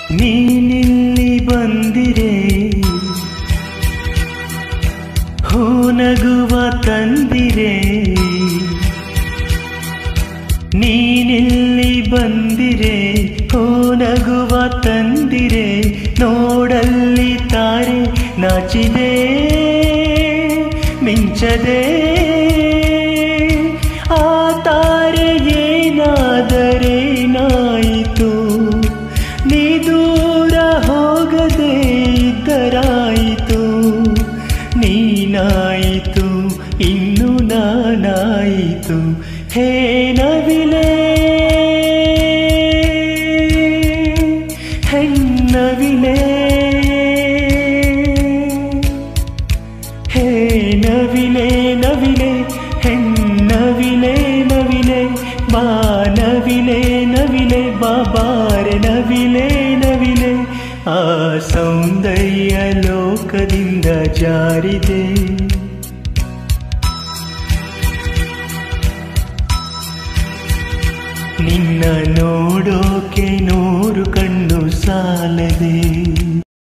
ನೀನಿಲ್ಲಿ ಬಂದಿರೆ ಹೂನಗುವ ತಂದಿರೆ ನೀನಿಲ್ಲಿ ಬಂದಿರೆ ಹೂನಗುವ ತಂದಿರೆ ನೋಡಲ್ಲಿ ತಾರೆ ನಾಚಿದೆ ಮಿಂಚದೆ ಆ ತಾರೆ ಏನಾದರೇನಾಯಿತು ನೀ ದೂರ ಹೋಗದೆ ಇದ್ದರಾಯಿತು ನೀನಾಯಿತು ಇನ್ನು ನಾನಾಯಿತು ಹೇ ನವಿಲೆ ಹೆಣ್ಣವಿಲೆ ಹೇ ನವಿಲೆ ನವಿಲೆ ಹೆಣ್ಣವಿಲೆ ನವಿಲೆ ಬಾ ನವಿಲೆ ನವಿಲೆ ಬಾಬಾರೆ ನವಿಲೆ ನವಿಲೆ ಆ ಸೌಂದರ್ಯ ಲೋಕದಿಂದ ಜಾರಿದೆ ನಿನ್ನ ನೋಡೋಕೆ ನೂರು ಕಣ್ಣು ಸಾಲದೆ